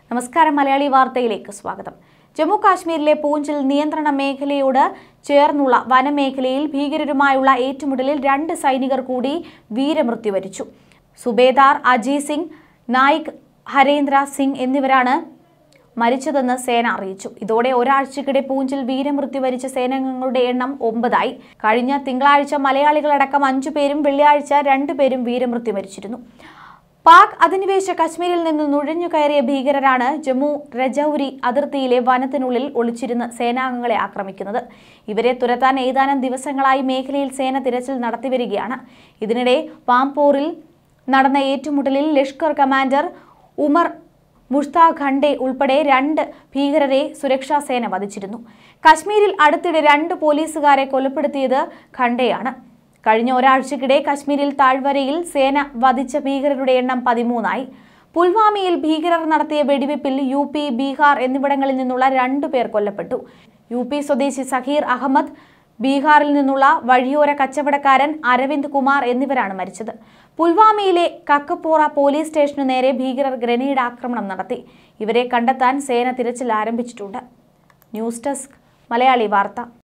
നമസ്കാരം മലയാളി വാർത്തയിലേക്ക് സ്വാഗതം ജമ്മു കാശ്മീരിലെ പൂഞ്ചിൽ നിയന്ത്രണ മേഖലയോട് ചേർന്നുള്ള വനമേഖലയിൽ ഭീകരരുമായുള്ള ഏറ്റുമുട്ടലിൽ രണ്ട് സൈനികർ കൂടി വീരമൃത്യു വരിച്ചു സുബേദാർ അജയ് സിംഗ് നായിക് ഹരേന്ദ്ര സിംഗ് എന്നിവരാണ് മരിച്ചതെന്ന് സേന അറിയിച്ചു ഇതോടെ ഒരാഴ്ചക്കിടെ പൂഞ്ചിൽ വീരമൃത്യു വരിച്ച സേനാംഗങ്ങളുടെ എണ്ണം ഒമ്പതായി കഴിഞ്ഞ തിങ്കളാഴ്ച മലയാളികളടക്കം അഞ്ചു പേരും വെള്ളിയാഴ്ച രണ്ടുപേരും വീരമൃത്യു വരിച്ചിരുന്നു പാക് അധിനിവേശ കശ്മീരിൽ നിന്ന് നുഴഞ്ഞു കയറിയ ഭീകരരാണ് ജമ്മു രജൌരി അതിർത്തിയിലെ വനത്തിനുള്ളിൽ ഒളിച്ചിരുന്ന് സേനാംഗങ്ങളെ ആക്രമിക്കുന്നത് ഇവരെ തുരത്താൻ ഏതാനും ദിവസങ്ങളായി മേഖലയിൽ സേന തിരച്ചിൽ നടത്തിവരികയാണ് ഇതിനിടെ പാംപോറിൽ നടന്ന ഏറ്റുമുട്ടലിൽ ലഷ്കർ കമാൻഡർ ഉമർ മുഷ്താഖ് ഖണ്ഡെ ഉൾപ്പെടെ രണ്ട് ഭീകരരെ സുരക്ഷാ സേന വധിച്ചിരുന്നു കശ്മീരിൽ അടുത്തിടെ രണ്ട് പോലീസുകാരെ കൊലപ്പെടുത്തിയത് ഖണ്ഡെയാണ് കഴിഞ്ഞ ഒരാഴ്ചക്കിടെ കശ്മീരിൽ താഴ്വരയിൽ സേന വധിച്ച ഭീകരരുടെ എണ്ണം പതിമൂന്നായി പുൽവാമയിൽ ഭീകരർ നടത്തിയ വെടിവെപ്പിൽ യു പി ബീഹാർ എന്നിവിടങ്ങളിൽ നിന്നുള്ള രണ്ടു പേർ കൊല്ലപ്പെട്ടു യു പി സ്വദേശി സഹീർ അഹമ്മദ് ബീഹാറിൽ നിന്നുള്ള വഴിയോര കച്ചവടക്കാരൻ അരവിന്ദ് കുമാർ എന്നിവരാണ് മരിച്ചത് പുൽവാമയിലെ കക്കപ്പോറ പോലീസ് സ്റ്റേഷനു നേരെ ഭീകരർ ഗ്രനേഡ് ആക്രമണം നടത്തി ഇവരെ കണ്ടെത്താൻ സേന തിരച്ചിൽ ആരംഭിച്ചിട്ടുണ്ട് ന്യൂസ് ഡെസ്ക് മലയാളി വാർത്ത